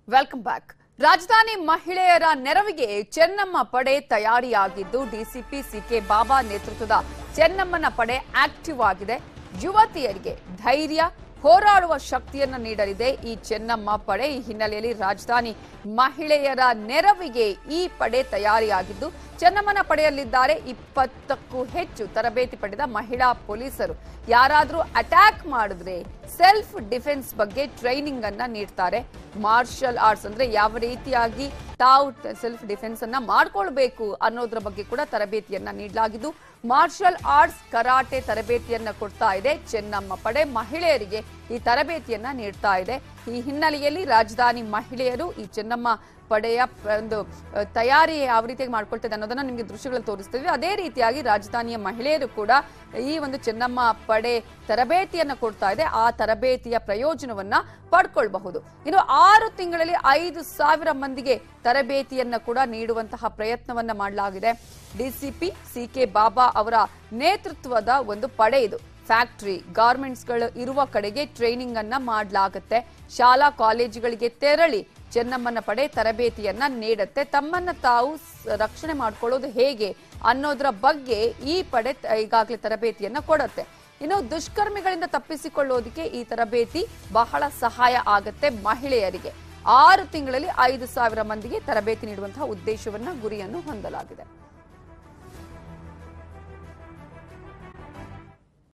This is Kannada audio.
ವೆಲ್ಕಮ್ ಬ್ಯಾಕ್ ರಾಜಧಾನಿ ಮಹಿಳೆಯರ ನೆರವಿಗೆ ಚೆನ್ನಮ್ಮ ಪಡೆ ತಯಾರಿಯಾಗಿದ್ದು ಡಿಸಿಪಿ ಸಿಕೆ ಬಾಬಾ ನೇತೃತ್ವದ ಚೆನ್ನಮ್ಮನ ಪಡೆ ಆಕ್ಟಿವ್ ಆಗಿದೆ ಯುವತಿಯರಿಗೆ ಧೈರ್ಯ ಹೋರಾಡುವ ಶಕ್ತಿಯನ್ನು ನೀಡಲಿದೆ ಈ ಚೆನ್ನಮ್ಮ ಪಡೆ ಈ ಹಿನ್ನೆಲೆಯಲ್ಲಿ ರಾಜಧಾನಿ ಮಹಿಳೆಯರ ನೆರವಿಗೆ ಈ ಪಡೆ ತಯಾರಿಯಾಗಿದ್ದು ಚೆನ್ನಮ್ಮನ ಪಡೆಯಲ್ಲಿದ್ದಾರೆ ಇಪ್ಪತ್ತಕ್ಕೂ ಹೆಚ್ಚು ತರಬೇತಿ ಪಡೆದ ಮಹಿಳಾ ಪೊಲೀಸರು ಯಾರಾದರೂ ಅಟ್ಯಾಕ್ ಮಾಡಿದ್ರೆ ಸೆಲ್ಫ್ ಡಿಫೆನ್ಸ್ ಬಗ್ಗೆ ಟ್ರೈನಿಂಗ್ ಅನ್ನ ನೀಡ್ತಾರೆ ಮಾರ್ಷಲ್ ಆರ್ಟ್ಸ್ ಅಂದ್ರೆ ಯಾವ ರೀತಿಯಾಗಿ ತಾವು ಸೆಲ್ಫ್ ಡಿಫೆನ್ಸ್ ಅನ್ನ ಮಾಡ್ಕೊಳ್ಬೇಕು ಅನ್ನೋದ್ರ ಬಗ್ಗೆ ಕೂಡ ತರಬೇತಿಯನ್ನ ನೀಡಲಾಗಿದ್ದು ಮಾರ್ಷಲ್ ಆರ್ಟ್ಸ್ ಕರಾಟೆ ತರಬೇತಿಯನ್ನ ಕೊಡ್ತಾ ಇದೆ ಚೆನ್ನಮ್ಮ ಪಡೆ ಮಹಿಳೆಯರಿಗೆ ಈ ತರಬೇತಿಯನ್ನ ನೀಡ್ತಾ ಇದೆ ಈ ಹಿನ್ನೆಲೆಯಲ್ಲಿ ರಾಜಧಾನಿ ಮಹಿಳೆಯರು ಈ ಚೆನ್ನಮ್ಮ ಪಡೆಯ ಪ- ಒಂದು ಅಹ್, ತಯಾರಿ ಯಾವ ರೀತಿಯಾಗಿ ಮಾಡ್ಕೊಳ್ತಿದೆ ಅನ್ನೋದನ್ನ ನಿಮಗೆ ದೃಶ್ಯಗಳಲ್ಲಿ ತೋರಿಸ್ತೀವಿ ಅದೇ ರೀತಿಯಾಗಿ ರಾಜಧಾನಿಯ ಮಹಿಳೆಯರು ಕೂಡ ಈ ಒಂದು ಚೆನ್ನಮ್ಮ ಪಡೆ ತರಬೇತಿಯನ್ನ ಕೊಡ್ತಾ ಇದೆ ಆ ತರಬೇತಿಯ ಪ್ರಯೋಜನವನ್ನ ಪಡ್ಕೊಳ್ಬಹುದು ಇನ್ನು ಆರು ತಿಂಗಳಲ್ಲಿ ಐದು ಸಾವಿರ ಮಂದಿಗೆ ತರಬೇತಿಯನ್ನ ಕೂಡ ನೀಡುವಂತಹ ಪ್ರಯತ್ನವನ್ನ ಮಾಡಲಾಗಿದೆ ಡಿಸಿಪಿ ಸಿ ಕೆ ಬಾಬಾ ಅವರ ನೇತೃತ್ವದ ಒಂದು ಪಡೆ ಇದು ಫ್ಯಾಕ್ಟರಿ ಗಾರ್ಮೆಂಟ್ಸ್ಗಳು ಇರುವ ಕಡೆಗೆ ಟ್ರೈನಿಂಗ್ ಅನ್ನ ಮಾಡಲಾಗುತ್ತೆ ಶಾಲಾ ಕಾಲೇಜುಗಳಿಗೆ ತೆರಳಿ ಚೆನ್ನಮ್ಮನ ಪಡೆ ತರಬೇತಿಯನ್ನ ನೀಡುತ್ತೆ ತಮ್ಮನ್ನ ತಾವು ಸ- ರಕ್ಷಣೆ ಮಾಡ್ಕೊಳ್ಳೋದು ಹೇಗೆ ಅನ್ನೋದ್ರ ಬಗ್ಗೆ ಈ ಪಡೆ ತ- ಈಗಾಗಲೇ ತರಬೇತಿಯನ್ನ ಕೊಡುತ್ತೆ ಇನ್ನು ದುಷ್ಕರ್ಮಿಗಳಿಂದ ತಪ್ಪಿಸಿಕೊಳ್ಳೋದಕ್ಕೆ ಈ ತರಬೇತಿ ಬಹಳ ಸಹಾಯ ಆಗತ್ತೆ ಮಹಿಳೆಯರಿಗೆ ಆರು ತಿಂಗಳಲ್ಲಿ ಐದು ಸಾವಿರ ಮಂದಿಗೆ ತರಬೇತಿ ನೀಡುವಂತಹ ಉದ್ದೇಶವನ್ನ ಗುರಿಯನ್ನು ಹೊಂದಲಾಗಿದೆ